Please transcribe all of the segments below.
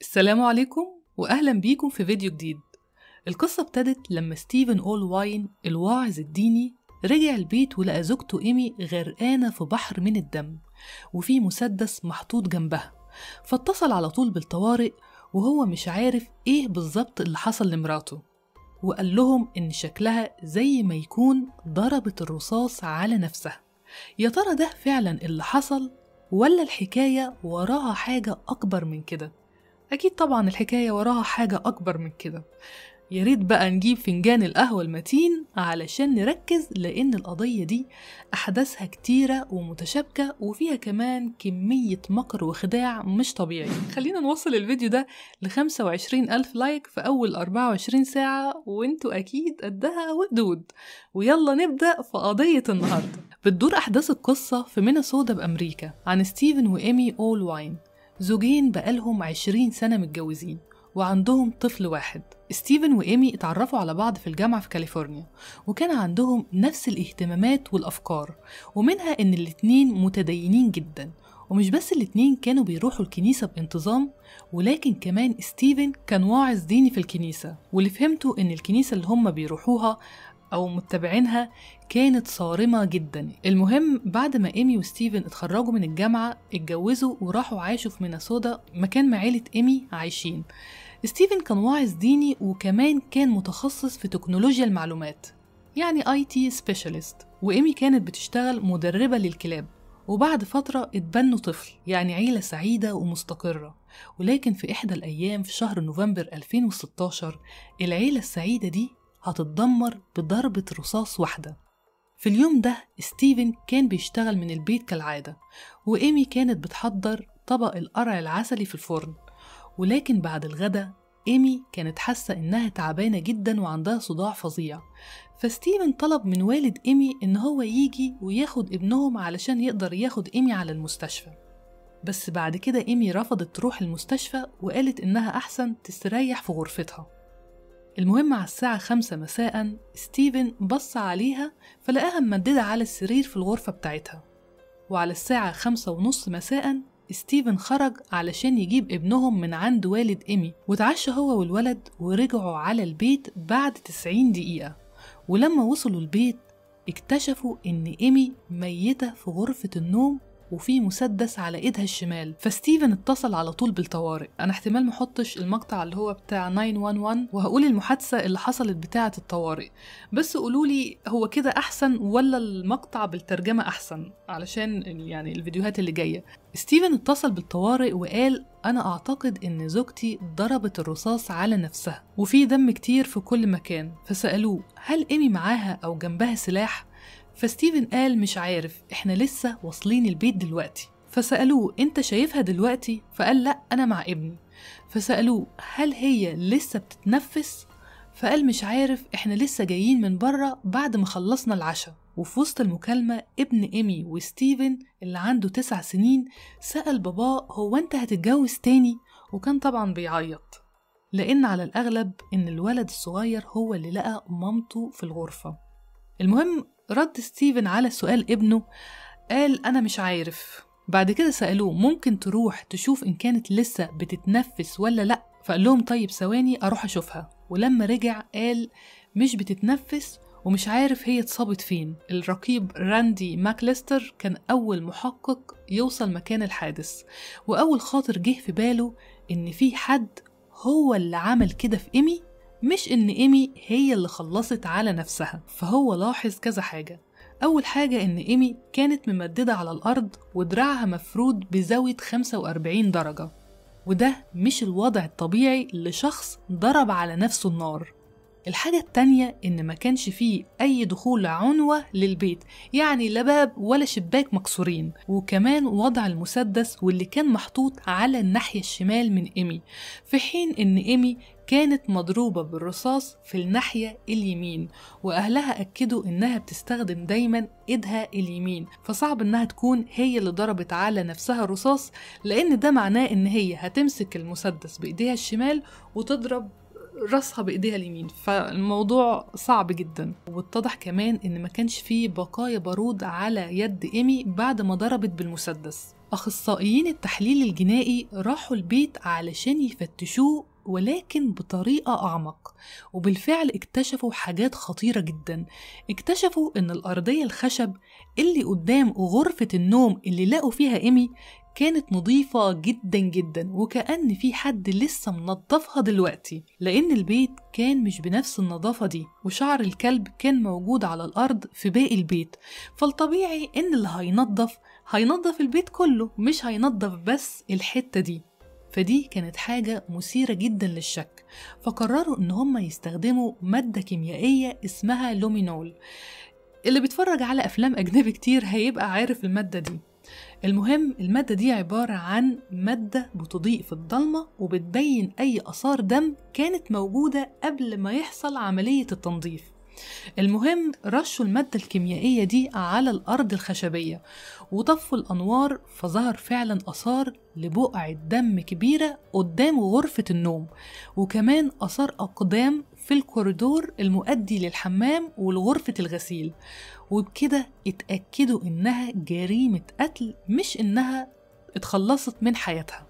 السلام عليكم وأهلا بيكم في فيديو جديد القصة ابتدت لما ستيفن أول واين الواعظ الديني رجع البيت ولقى زوجته إيمي غرقانة في بحر من الدم وفي مسدس محطوط جنبها فاتصل على طول بالطوارئ وهو مش عارف إيه بالظبط اللي حصل لمراته وقال لهم إن شكلها زي ما يكون ضربت الرصاص على نفسها يا ترى ده فعلا اللي حصل ولا الحكاية وراها حاجة أكبر من كده أكيد طبعا الحكاية وراها حاجة أكبر من كده يا ريت بقى نجيب فنجان القهوة المتين علشان نركز لأن القضية دي أحداثها كتيرة ومتشابكة وفيها كمان كمية مكر وخداع مش طبيعي خلينا نوصل الفيديو ده ل 25 ألف لايك في أول 24 ساعة وانتوا أكيد قدها ودود ويلا نبدأ في قضية النهاردة بتدور أحداث القصة في مينيسوتا بأمريكا عن ستيفن وإيمي أول واين زوجين بقالهم 20 سنة متجوزين وعندهم طفل واحد ستيفن وإيمي اتعرفوا على بعض في الجامعة في كاليفورنيا وكان عندهم نفس الاهتمامات والأفكار ومنها إن الاتنين متدينين جدا ومش بس الاتنين كانوا بيروحوا الكنيسة بانتظام ولكن كمان ستيفن كان واعظ ديني في الكنيسة واللي فهمته إن الكنيسة اللي هم بيروحوها أو متبعينها كانت صارمة جدا المهم بعد ما إيمي وستيفن اتخرجوا من الجامعة اتجوزوا وراحوا عاشوا في مينيسوتا مكان ما عيلة إيمي عايشين ستيفن كان واعظ ديني وكمان كان متخصص في تكنولوجيا المعلومات يعني اي تي سبيشالست وإيمي كانت بتشتغل مدربة للكلاب وبعد فترة اتبنوا طفل يعني عيلة سعيدة ومستقرة ولكن في إحدى الأيام في شهر نوفمبر 2016 العيلة السعيدة دي هتتدمر بضربة رصاص واحدة في اليوم ده ستيفن كان بيشتغل من البيت كالعادة وإيمي كانت بتحضر طبق القرع العسلي في الفرن ولكن بعد الغدا إيمي كانت حاسة إنها تعبانة جدا وعندها صداع فظيع فستيفن طلب من والد إيمي إن هو يجي وياخد ابنهم علشان يقدر ياخد إيمي على المستشفى بس بعد كده إيمي رفضت تروح المستشفى وقالت إنها أحسن تستريح في غرفتها المهم على الساعة خمسة مساء ستيفن بص عليها فلقاها ممددة على السرير في الغرفة بتاعتها وعلى الساعة خمسة ونص مساء ستيفن خرج علشان يجيب ابنهم من عند والد إيمي وتعشى هو والولد ورجعوا على البيت بعد 90 دقيقة ولما وصلوا البيت اكتشفوا إن إيمي ميتة في غرفة النوم وفي مسدس على ايدها الشمال فستيفن اتصل على طول بالطوارئ انا احتمال محطش المقطع اللي هو بتاع 911 وهقول المحادثه اللي حصلت بتاعه الطوارئ بس قولوا لي هو كده احسن ولا المقطع بالترجمه احسن علشان يعني الفيديوهات اللي جايه ستيفن اتصل بالطوارئ وقال انا اعتقد ان زوجتي ضربت الرصاص على نفسها وفي دم كتير في كل مكان فسالوه هل ايمي معاها او جنبها سلاح فستيفن قال مش عارف احنا لسه واصلين البيت دلوقتي فسألوه انت شايفها دلوقتي فقال لا انا مع ابني فسألوه هل هي لسه بتتنفس فقال مش عارف احنا لسه جايين من بره بعد ما خلصنا العشاء وفي وسط المكالمة ابن إيمي وستيفن اللي عنده تسع سنين سأل باباه هو أنت هتتجوز تاني؟ وكان طبعا بيعيط لأن على الأغلب إن الولد الصغير هو اللي لقى مامته في الغرفة المهم رد ستيفن على سؤال ابنه قال أنا مش عارف بعد كده سألوه ممكن تروح تشوف إن كانت لسه بتتنفس ولا لأ فقال لهم طيب ثواني أروح أشوفها ولما رجع قال مش بتتنفس ومش عارف هي اتصابت فين الرقيب راندي ماكليستر كان أول محقق يوصل مكان الحادث وأول خاطر جه في باله إن في حد هو اللي عمل كده في إيمي مش إن إيمي هي اللي خلصت على نفسها فهو لاحظ كذا حاجة أول حاجة إن إيمي كانت ممددة على الأرض ودراعها مفرود بزاوية 45 درجة وده مش الوضع الطبيعي لشخص ضرب على نفسه النار الحاجة التانية إن ما كانش فيه أي دخول عنوة للبيت يعني لا باب ولا شباك مكسورين وكمان وضع المسدس واللي كان محطوط على الناحية الشمال من إيمي في حين إن إيمي كانت مضروبة بالرصاص في الناحية اليمين وأهلها أكدوا إنها بتستخدم دايما إيدها اليمين فصعب إنها تكون هي اللي ضربت على نفسها الرصاص لأن ده معناه إن هي هتمسك المسدس بإيديها الشمال وتضرب راسها بايديها اليمين فالموضوع صعب جدا واتضح كمان ان ما كانش فيه بقايا بارود على يد ايمي بعد ما ضربت بالمسدس اخصائيين التحليل الجنائي راحوا البيت علشان يفتشوه ولكن بطريقة أعمق وبالفعل اكتشفوا حاجات خطيرة جدا اكتشفوا إن الأرضية الخشب اللي قدام غرفة النوم اللي لقوا فيها إيمي كانت نظيفة جدا جدا وكأن في حد لسه منظفها دلوقتي لأن البيت كان مش بنفس النظافة دي وشعر الكلب كان موجود على الأرض في باقي البيت فالطبيعي إن اللي هينظف هينظف البيت كله مش هينظف بس الحتة دي فدي كانت حاجة مثيرة جدا للشك فقرروا إن هم يستخدموا مادة كيميائية اسمها لومينول اللي بيتفرج على أفلام أجنبي كتير هيبقى عارف المادة دي المهم المادة دي عبارة عن مادة بتضيء في الضلمة وبتبين أي آثار دم كانت موجودة قبل ما يحصل عملية التنظيف المهم رشوا المادة الكيميائية دي على الأرض الخشبية وطفوا الأنوار فظهر فعلا آثار لبقعة دم كبيرة قدام غرفة النوم وكمان آثار أقدام في الكوريدور المؤدي للحمام ولغرفة الغسيل وبكده اتأكدوا إنها جريمة قتل مش إنها اتخلصت من حياتها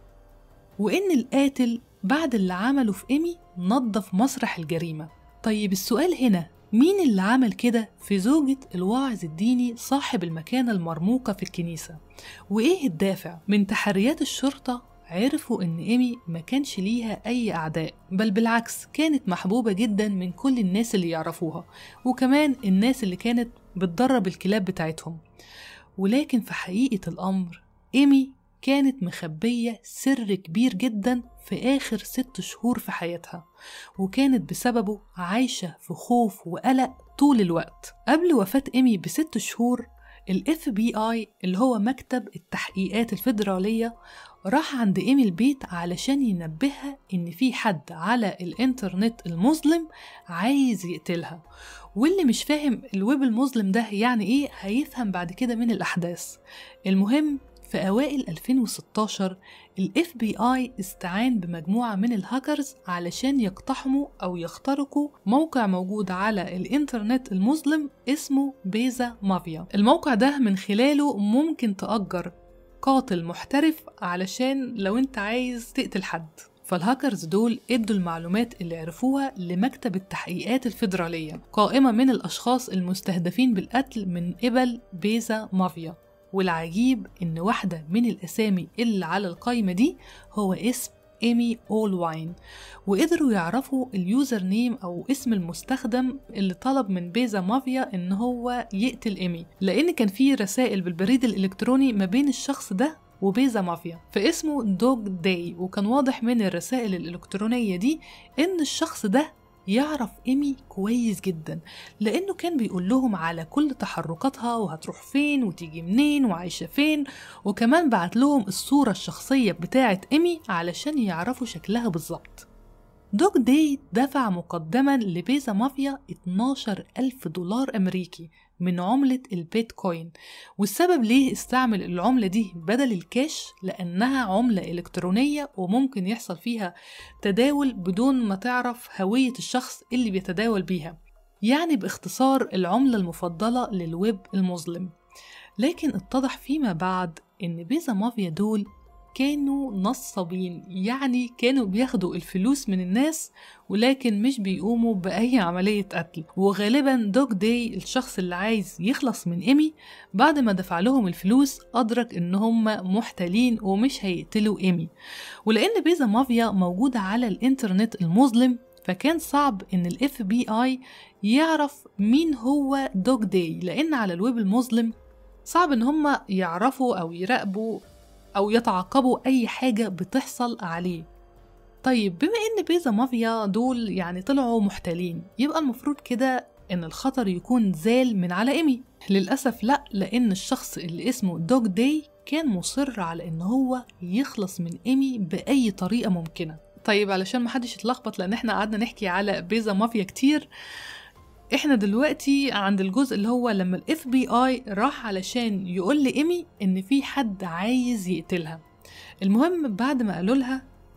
وإن القاتل بعد اللي عمله في إيمي نظف مسرح الجريمة طيب السؤال هنا مين اللي عمل كده في زوجة الواعظ الديني صاحب المكانة المرموقة في الكنيسة؟ وإيه الدافع؟ من تحريات الشرطة عرفوا إن إيمي ما كانش ليها أي أعداء بل بالعكس كانت محبوبة جدا من كل الناس اللي يعرفوها وكمان الناس اللي كانت بتدرب الكلاب بتاعتهم ولكن في حقيقة الأمر إيمي كانت مخبية سر كبير جدا في آخر ست شهور في حياتها وكانت بسببه عايشة في خوف وقلق طول الوقت قبل وفاة إيمي بست شهور ال FBI اللي هو مكتب التحقيقات الفيدرالية راح عند إيمي البيت علشان ينبهها إن في حد على الإنترنت المظلم عايز يقتلها واللي مش فاهم الويب المظلم ده يعني إيه هيفهم بعد كده من الأحداث المهم في أوائل 2016 ال FBI استعان بمجموعة من الهاكرز علشان يقتحموا أو يخترقوا موقع موجود على الإنترنت المظلم اسمه بيزا مافيا الموقع ده من خلاله ممكن تأجر قاتل محترف علشان لو انت عايز تقتل حد فالهاكرز دول ادوا المعلومات اللي عرفوها لمكتب التحقيقات الفيدرالية قائمة من الأشخاص المستهدفين بالقتل من قبل بيزا مافيا والعجيب إن واحدة من الأسامي اللي على القايمة دي هو اسم إيمي أول واين وقدروا يعرفوا اليوزر نيم أو اسم المستخدم اللي طلب من بيزا مافيا إن هو يقتل إيمي لأن كان في رسائل بالبريد الإلكتروني ما بين الشخص ده وبيزا مافيا فاسمه دوج داي وكان واضح من الرسائل الإلكترونية دي إن الشخص ده يعرف إيمي كويس جدا لأنه كان بيقول لهم على كل تحركاتها وهتروح فين وتيجي منين وعايشة فين وكمان بعت لهم الصورة الشخصية بتاعة إيمي علشان يعرفوا شكلها بالظبط دوج داي دفع مقدما لبيزا مافيا 12 ألف دولار أمريكي من عملة البيتكوين والسبب ليه استعمل العملة دي بدل الكاش لأنها عملة إلكترونية وممكن يحصل فيها تداول بدون ما تعرف هوية الشخص اللي بيتداول بيها يعني باختصار العملة المفضلة للويب المظلم لكن اتضح فيما بعد إن بيزا مافيا دول كانوا نصابين يعني كانوا بياخدوا الفلوس من الناس ولكن مش بيقوموا بأي عملية قتل وغالبا دوج داي الشخص اللي عايز يخلص من إيمي بعد ما دفع لهم الفلوس أدرك إن هم محتالين ومش هيقتلوا إيمي ولأن بيزا مافيا موجودة على الإنترنت المظلم فكان صعب إن ال FBI يعرف مين هو دوج داي لأن على الويب المظلم صعب إن هم يعرفوا أو يراقبوا أو يتعاقبوا أي حاجة بتحصل عليه طيب بما إن بيزا مافيا دول يعني طلعوا محتالين يبقى المفروض كده إن الخطر يكون زال من على إيمي للأسف لأ لأن الشخص اللي اسمه دوج داي كان مصر على إن هو يخلص من إيمي بأي طريقة ممكنة طيب علشان محدش يتلخبط لأن احنا قعدنا نحكي على بيزا مافيا كتير احنا دلوقتي عند الجزء اللي هو لما الاف بي اي راح علشان يقول لايمي ان في حد عايز يقتلها المهم بعد ما قالوا لها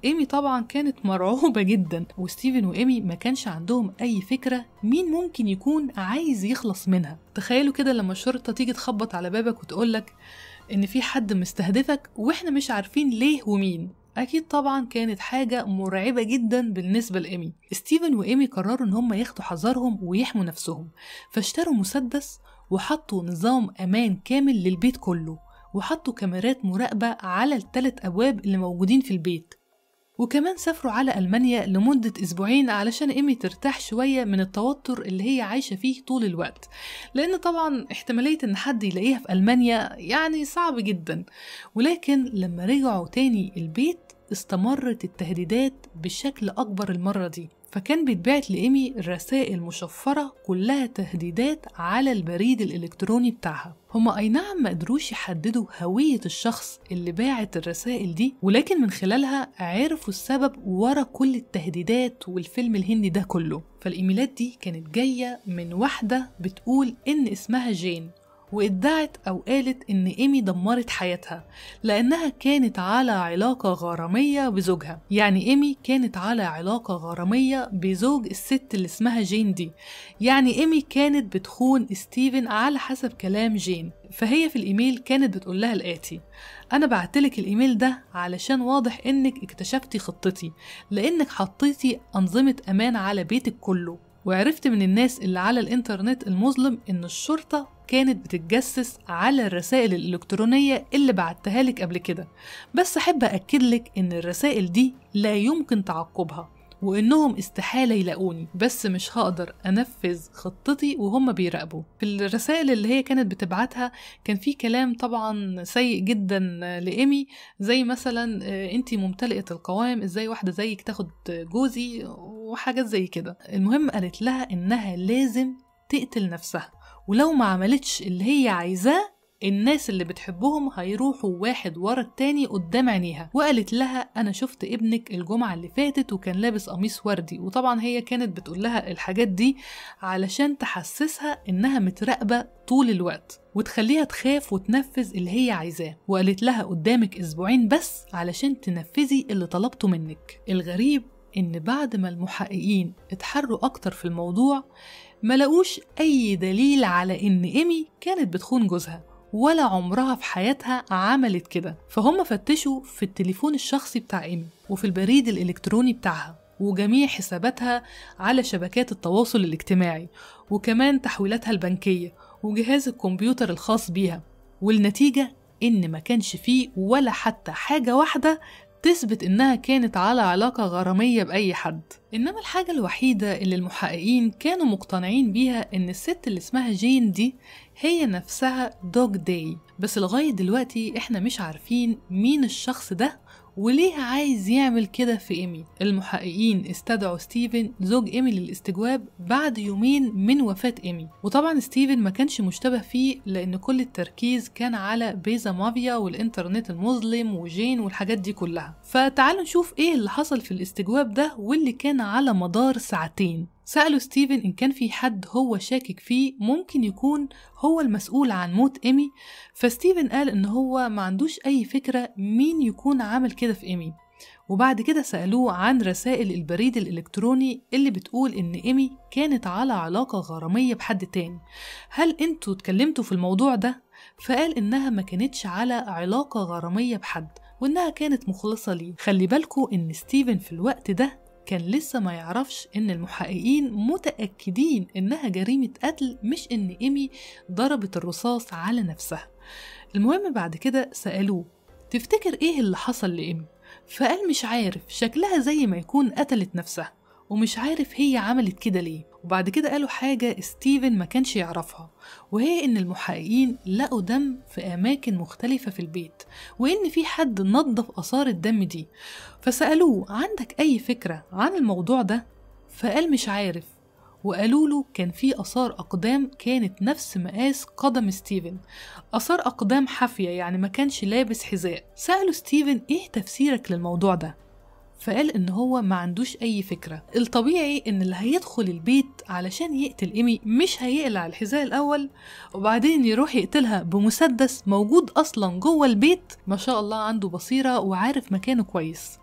إيمي طبعا كانت مرعوبة جدا وستيفن وإيمي ما كانش عندهم أي فكرة مين ممكن يكون عايز يخلص منها تخيلوا كده لما الشرطة تيجي تخبط على بابك وتقولك إن في حد مستهدفك وإحنا مش عارفين ليه ومين أكيد طبعا كانت حاجة مرعبة جدا بالنسبة لإيمي ستيفن وإيمي قرروا إن هم ياخدوا حذرهم ويحموا نفسهم فاشتروا مسدس وحطوا نظام أمان كامل للبيت كله وحطوا كاميرات مراقبة على الثلاث أبواب اللي موجودين في البيت وكمان سافروا على ألمانيا لمدة أسبوعين علشان إيمي ترتاح شوية من التوتر اللي هي عايشة فيه طول الوقت لأن طبعا احتمالية إن حد يلاقيها في ألمانيا يعني صعب جدا ولكن لما رجعوا تاني البيت استمرت التهديدات بشكل أكبر المرة دي فكان بيتبعت لإيمي رسائل مشفرة كلها تهديدات على البريد الإلكتروني بتاعها هما أي نعم ما قدروش يحددوا هوية الشخص اللي باعت الرسائل دي ولكن من خلالها عرفوا السبب ورا كل التهديدات والفيلم الهندي ده كله فالإيميلات دي كانت جاية من واحدة بتقول إن اسمها جين وادعت أو قالت إن إيمي دمرت حياتها لأنها كانت على علاقة غرامية بزوجها يعني إيمي كانت على علاقة غرامية بزوج الست اللي اسمها جين دي يعني إيمي كانت بتخون ستيفن على حسب كلام جين فهي في الإيميل كانت بتقول لها الآتي أنا بعتلك الإيميل ده علشان واضح إنك اكتشفتي خطتي لأنك حطيتي أنظمة أمان على بيتك كله وعرفت من الناس اللي على الإنترنت المظلم إن الشرطة كانت بتتجسس على الرسائل الإلكترونية اللي بعتها لك قبل كده بس أحب أكد لك إن الرسائل دي لا يمكن تعقبها وإنهم استحالة يلاقوني بس مش هقدر أنفذ خطتي وهم بيراقبوا في الرسائل اللي هي كانت بتبعتها كان في كلام طبعا سيء جدا لإيمي زي مثلا انتي ممتلئة القوام ازاي واحدة زيك تاخد جوزي وحاجات زي كده المهم قالت لها إنها لازم تقتل نفسها ولو ما عملتش اللي هي عايزاه الناس اللي بتحبهم هيروحوا واحد ورا التاني قدام عينيها وقالت لها انا شفت ابنك الجمعة اللي فاتت وكان لابس قميص وردي وطبعا هي كانت بتقول لها الحاجات دي علشان تحسسها انها متراقبة طول الوقت وتخليها تخاف وتنفذ اللي هي عايزاه وقالت لها قدامك اسبوعين بس علشان تنفذي اللي طلبته منك الغريب ان بعد ما المحققين اتحروا اكتر في الموضوع ما لقوش اي دليل على ان ايمي كانت بتخون جوزها ولا عمرها في حياتها عملت كده فهم فتشوا في التليفون الشخصي بتاع ايمي وفي البريد الالكتروني بتاعها وجميع حساباتها على شبكات التواصل الاجتماعي وكمان تحويلاتها البنكية وجهاز الكمبيوتر الخاص بيها والنتيجة إن ما كانش فيه ولا حتى حاجة واحدة تثبت إنها كانت على علاقة غرامية بأي حد إنما الحاجة الوحيدة اللي المحققين كانوا مقتنعين بيها إن الست اللي اسمها جين دي هي نفسها دوج داي بس لغاية دلوقتي إحنا مش عارفين مين الشخص ده وليه عايز يعمل كده في إيمي المحققين استدعوا ستيفن زوج إيمي للاستجواب بعد يومين من وفاة إيمي وطبعا ستيفن ما كانش مشتبه فيه لأن كل التركيز كان على بيزا مافيا والإنترنت المظلم وجين والحاجات دي كلها فتعالوا نشوف إيه اللي حصل في الاستجواب ده واللي كان على مدار ساعتين سألوا ستيفن إن كان في حد هو شاكك فيه ممكن يكون هو المسؤول عن موت إيمي فستيفن قال إن هو ما عندوش أي فكرة مين يكون عمل كده في إيمي وبعد كده سألوه عن رسائل البريد الإلكتروني اللي بتقول إن إيمي كانت على علاقة غرامية بحد تاني هل انتوا اتكلمتوا في الموضوع ده؟ فقال إنها ما كانتش على علاقة غرامية بحد وإنها كانت مخلصة ليه خلي بالكوا إن ستيفن في الوقت ده كان لسه ما يعرفش ان المحققين متأكدين انها جريمة قتل مش ان ايمي ضربت الرصاص على نفسها المهم بعد كده سألوه تفتكر ايه اللي حصل لإيمي فقال مش عارف شكلها زي ما يكون قتلت نفسها ومش عارف هي عملت كده ليه وبعد كده قالوا حاجة ستيفن ما كانش يعرفها وهي إن المحققين لقوا دم في أماكن مختلفة في البيت وإن في حد نظف آثار الدم دي فسألوه عندك أي فكرة عن الموضوع ده؟ فقال مش عارف وقالوا له كان في آثار أقدام كانت نفس مقاس قدم ستيفن آثار أقدام حافية يعني ما كانش لابس حذاء سألوا ستيفن إيه تفسيرك للموضوع ده؟ فقال إن هو ما عندوش أي فكرة الطبيعي إن اللي هيدخل البيت علشان يقتل إيمي مش هيقلع الحذاء الأول وبعدين يروح يقتلها بمسدس موجود أصلا جوه البيت ما شاء الله عنده بصيرة وعارف مكانه كويس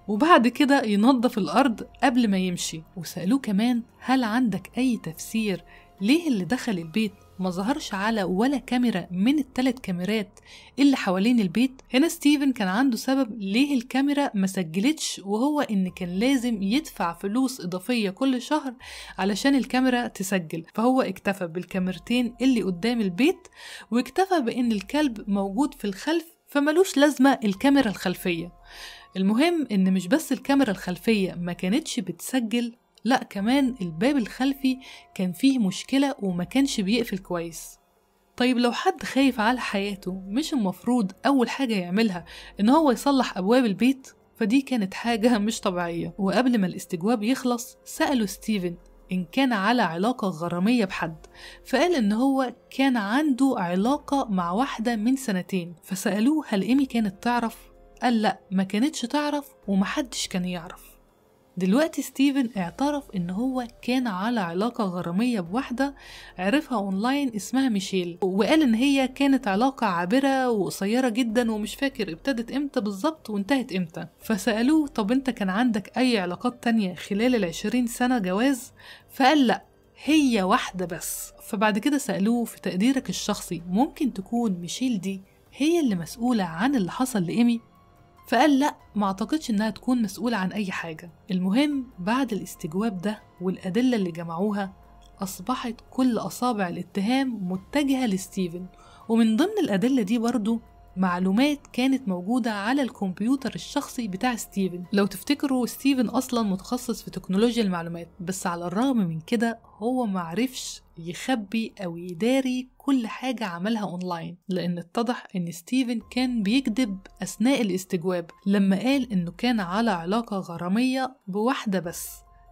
وبعد كده ينظف الأرض قبل ما يمشي وسألوه كمان هل عندك أي تفسير ليه اللي دخل البيت ما ظهرش على ولا كاميرا من الثلاث كاميرات اللي حوالين البيت هنا ستيفن كان عنده سبب ليه الكاميرا ما سجلتش وهو ان كان لازم يدفع فلوس اضافية كل شهر علشان الكاميرا تسجل فهو اكتفى بالكاميرتين اللي قدام البيت واكتفى بان الكلب موجود في الخلف فملوش لازمة الكاميرا الخلفية المهم ان مش بس الكاميرا الخلفية ما كانتش بتسجل لا كمان الباب الخلفي كان فيه مشكلة وما كانش بيقفل كويس طيب لو حد خايف على حياته مش المفروض أول حاجة يعملها إن هو يصلح أبواب البيت فدي كانت حاجة مش طبيعية وقبل ما الاستجواب يخلص سألوا ستيفن إن كان على علاقة غرامية بحد فقال إن هو كان عنده علاقة مع واحدة من سنتين فسألوه هل إيمي كانت تعرف؟ قال لأ ما كانتش تعرف ومحدش كان يعرف دلوقتي ستيفن اعترف ان هو كان على علاقة غرامية بواحدة عرفها اونلاين اسمها ميشيل وقال ان هي كانت علاقة عابرة وقصيرة جدا ومش فاكر ابتدت امتى بالظبط وانتهت امتى فسألوه طب انت كان عندك اي علاقات تانية خلال العشرين سنة جواز فقال لأ هي واحدة بس فبعد كده سألوه في تقديرك الشخصي ممكن تكون ميشيل دي هي اللي مسؤولة عن اللي حصل لإيمي فقال لا ما اعتقدش انها تكون مسؤولة عن اي حاجة المهم بعد الاستجواب ده والادلة اللي جمعوها اصبحت كل اصابع الاتهام متجهة لستيفن ومن ضمن الادلة دي برضو معلومات كانت موجودة على الكمبيوتر الشخصي بتاع ستيفن لو تفتكروا ستيفن أصلا متخصص في تكنولوجيا المعلومات بس على الرغم من كده هو معرفش يخبي أو يداري كل حاجة عملها أونلاين لأن اتضح إن ستيفن كان بيكذب أثناء الاستجواب لما قال إنه كان على علاقة غرامية بواحدة بس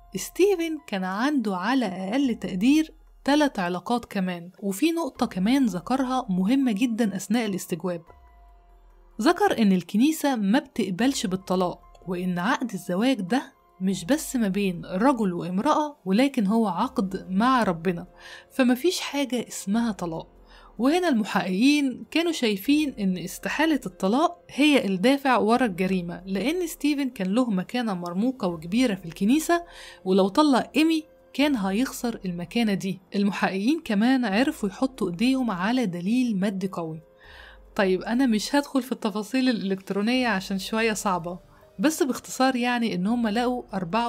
ستيفن كان عنده على أقل تقدير ثلاث علاقات كمان وفي نقطة كمان ذكرها مهمة جدا أثناء الاستجواب ذكر إن الكنيسة ما بتقبلش بالطلاق وإن عقد الزواج ده مش بس ما بين رجل وامرأة ولكن هو عقد مع ربنا فمفيش حاجة اسمها طلاق وهنا المحققين كانوا شايفين ان استحالة الطلاق هي الدافع ورا الجريمة لان ستيفن كان له مكانة مرموقة وكبيرة في الكنيسة ولو طلق ايمي كان هيخسر المكانة دي المحققين كمان عرفوا يحطوا ايديهم على دليل مادي قوي طيب أنا مش هدخل في التفاصيل الإلكترونية عشان شوية صعبة بس باختصار يعني إن هم لقوا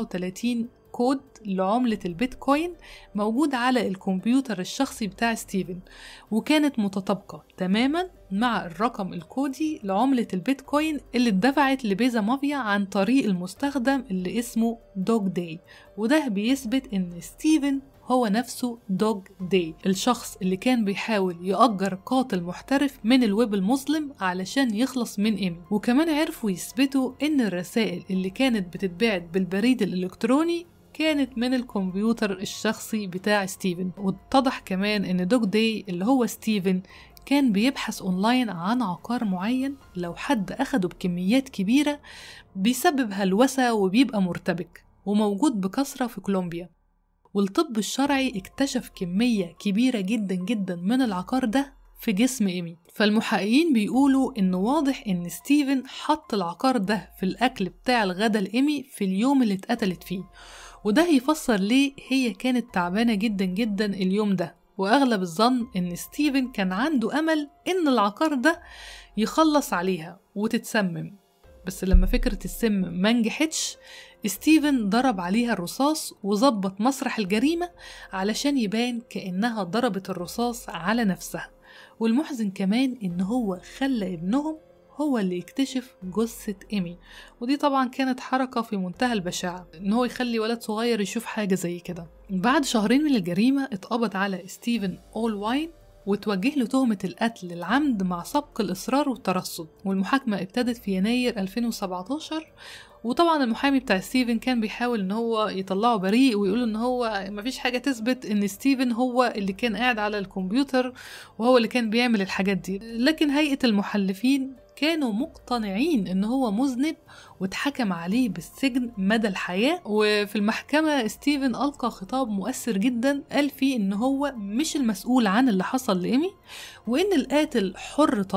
34 كود لعملة البيتكوين موجود على الكمبيوتر الشخصي بتاع ستيفن وكانت متطابقة تماما مع الرقم الكودي لعملة البيتكوين اللي اتدفعت لبيزا مافيا عن طريق المستخدم اللي اسمه دوج داي وده بيثبت ان ستيفن هو نفسه دوج داي الشخص اللي كان بيحاول يأجر قاتل محترف من الويب المظلم علشان يخلص من إيمي وكمان عرفوا يثبتوا إن الرسائل اللي كانت بتتبعت بالبريد الإلكتروني كانت من الكمبيوتر الشخصي بتاع ستيفن واتضح كمان إن دوج داي اللي هو ستيفن كان بيبحث اونلاين عن عقار معين لو حد اخده بكميات كبيره بيسبب هلوسه وبيبقى مرتبك وموجود بكثره في كولومبيا والطب الشرعي اكتشف كمية كبيرة جدا جدا من العقار ده في جسم إيمي فالمحققين بيقولوا إن واضح إن ستيفن حط العقار ده في الأكل بتاع الغدا لإيمي في اليوم اللي اتقتلت فيه وده يفسر ليه هي كانت تعبانة جدا جدا اليوم ده وأغلب الظن إن ستيفن كان عنده أمل إن العقار ده يخلص عليها وتتسمم بس لما فكرة السم ما نجحتش ستيفن ضرب عليها الرصاص وظبط مسرح الجريمة علشان يبان كأنها ضربت الرصاص على نفسها والمحزن كمان إن هو خلى ابنهم هو اللي يكتشف جثة إيمي ودي طبعا كانت حركة في منتهى البشاعة إن هو يخلي ولد صغير يشوف حاجة زي كده بعد شهرين من الجريمة اتقبض على ستيفن أول واين وتوجه له تهمة القتل العمد مع سبق الإصرار والترصد والمحاكمة ابتدت في يناير 2017 وطبعا المحامي بتاع ستيفن كان بيحاول ان هو يطلعه بريء ويقول ان هو مفيش حاجة تثبت ان ستيفن هو اللي كان قاعد على الكمبيوتر وهو اللي كان بيعمل الحاجات دي لكن هيئة المحلفين كانوا مقتنعين ان هو مذنب واتحكم عليه بالسجن مدى الحياة وفي المحكمة ستيفن ألقى خطاب مؤثر جدا قال فيه ان هو مش المسؤول عن اللي حصل لإيمي وان القاتل حر طليق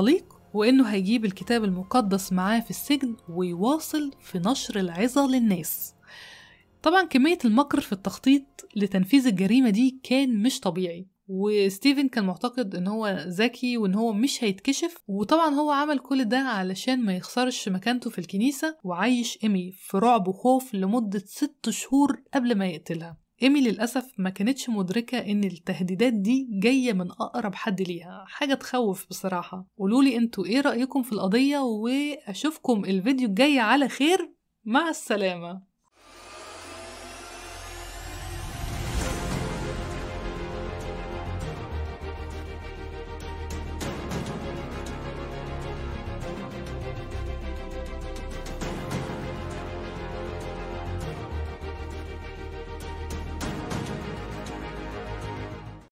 وإنه هيجيب الكتاب المقدس معاه في السجن ويواصل في نشر العظة للناس طبعا كمية المكر في التخطيط لتنفيذ الجريمة دي كان مش طبيعي وستيفن كان معتقد ان هو ذكي وان هو مش هيتكشف وطبعا هو عمل كل ده علشان ما يخسرش مكانته في الكنيسة وعيش ايمي في رعب وخوف لمدة ست شهور قبل ما يقتلها ايمي للأسف ما كانتش مدركة ان التهديدات دي جاية من أقرب حد ليها حاجة تخوف بصراحة قولولي انتوا ايه رأيكم في القضية واشوفكم الفيديو الجاي على خير مع السلامة